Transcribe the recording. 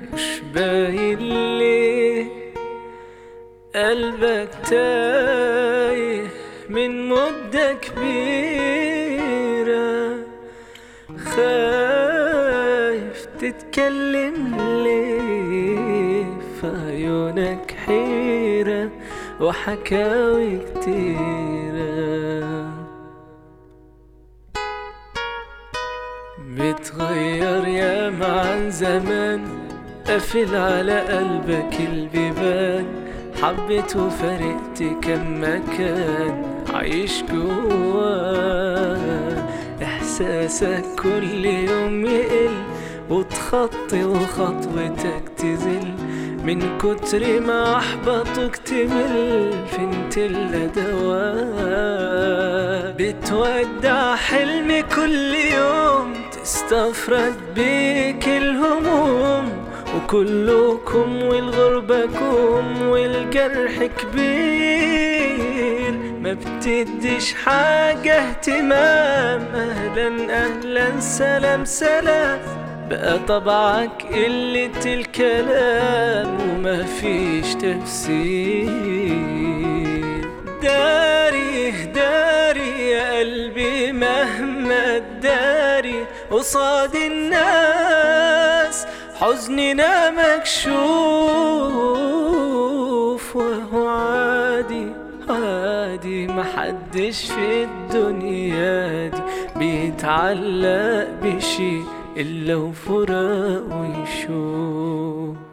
مش باين ليه قلبك تايه من مدة كبيرة خايف تتكلم ليه في عيونك حيرة وحكاوي كتيرة بتغير يا عن زمان قافل على قلبك البيبان حبيت وفرقت كم مكان عايش جواه احساسك كل يوم يقل وتخطي وخطوتك تزل من كتر ما احبطك تمل فين الادوات بتودع حلمي كل يوم تستفرد بيك الهموم وكلكم والغربة كوم والجرح كبير ما بتديش حاجة اهتمام أهلا أهلا سلام سلام بقى طبعك قلة الكلام وما فيش تفسير داري داري يا قلبي مهما تداري قصاد الناس حزننا مكشوف وهو عادي عادي محدش في الدنيا دي بيتعلق بشي إلا وفراق ويشوف